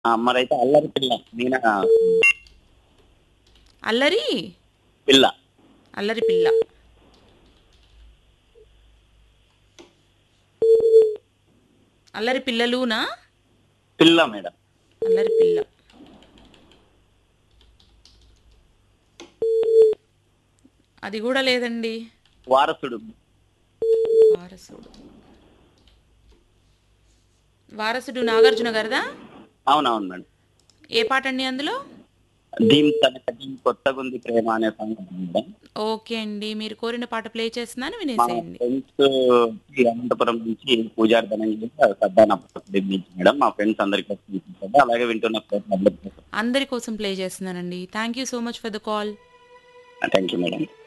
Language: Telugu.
ఆ, మరైతే అల్లరి పిల్ల మీనా అల్లరి పిల్ల అల్లరి పిల్ల అల్లరి పిల్లలునా పిల్ల మేడం అల్లరి పిల్ల అది కూడా లేదండి వారసుడు వారసుడు వారసుడు నాగార్జున గారిదా అవునవును మేడం ఏ పాట అండి అందులో దీం తనక దీం కొత్తగా ఉంది ప్రేమ అనే సాంగ్ ఉంది మేడం ఓకే అండి మీరు కోరిన పాట ప్లే చేస్తున్నాను మా వినేసేయండి ఫ్రెండ్స్ అనంతపురం నుంచి పూజారి ధనంజలి సద్దాన నుంచి మేడం మా ఫ్రెండ్స్ అందరికి వినిపించండి అలాగే వింటున్న ఫ్రెండ్స్ అందరికీ అందరి కోసం ప్లే చేస్తున్నానండి thank you so much for the call thank you madam